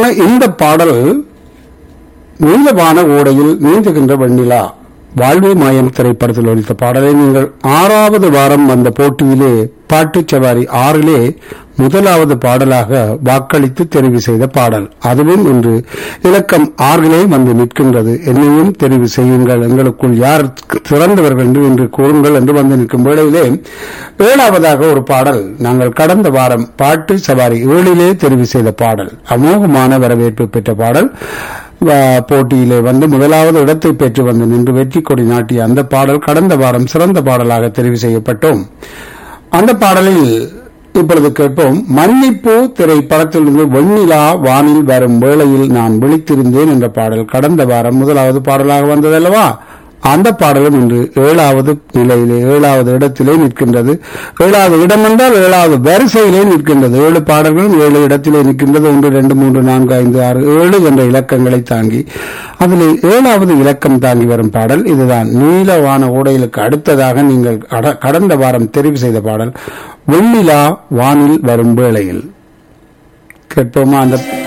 இந்த பாடல் நீலவான ஓடையில் நீந்துகின்ற வெண்ணிலா வாழ்வே மாயம் திரைப்படத்தில் ஒலித்த பாடலை நீங்கள் ஆறாவது வாரம் வந்த போட்டியிலே பாட்டுச் சவாரி ஆறிலே முதலாவது பாடலாக வாக்களித்து தெரிவு செய்த பாடல் அதுவும் இன்று இலக்கம் ஆறிலே வந்து நிற்கின்றது என்னையும் தெரிவு செய்யுங்கள் எங்களுக்குள் யார் சிறந்தவர்கள் என்று இன்று கூறுங்கள் என்று வந்து நிற்கும் வேளையிலே ஏழாவதாக ஒரு பாடல் நாங்கள் கடந்த வாரம் பாட்டு சவாரி ஏழிலே தெரிவு செய்த பாடல் அமோகமான வரவேற்பு பெற்ற பாடல் வ- போட்டியிலே வந்து முதலாவது இடத்தை பெற்று வந்து நின்று வெற்றி கொடி நாட்டிய அந்த பாடல் கடந்த வாரம் சிறந்த பாடலாக தெரிவு செய்யப்பட்டோம் அந்த பாடலில் இப்பொழுது கேட்போம் மன்னிப்பு திரைப்படத்திலிருந்து வெண்ணிலா வானில் வரும் வேளையில் நான் விழித்திருந்தேன் என்ற பாடல் கடந்த வாரம் முதலாவது பாடலாக வந்ததல்லவா அந்த பாடலும் இன்று ஏழாவது நிலையிலே ஏழாவது இடத்திலே நிற்கின்றது ஏழாவது இடம் என்றால் ஏழாவது வரிசையிலே நிற்கின்றது ஏழு பாடல்களும் ஏழு இடத்திலே நிற்கின்றது ஒன்று ரெண்டு மூன்று நான்கு ஐந்து ஆறு ஏழு என்ற இலக்கங்களை தாங்கி அதில் ஏழாவது இலக்கம் தாங்கி வரும் பாடல் இதுதான் நீலவான ஓடைகளுக்கு அடுத்ததாக நீங்கள் அட- கடந்த வாரம் தெரிவு செய்த பாடல் வெண்ணிலா வானில் வரும் வேளையில் கேட்போமா அந்த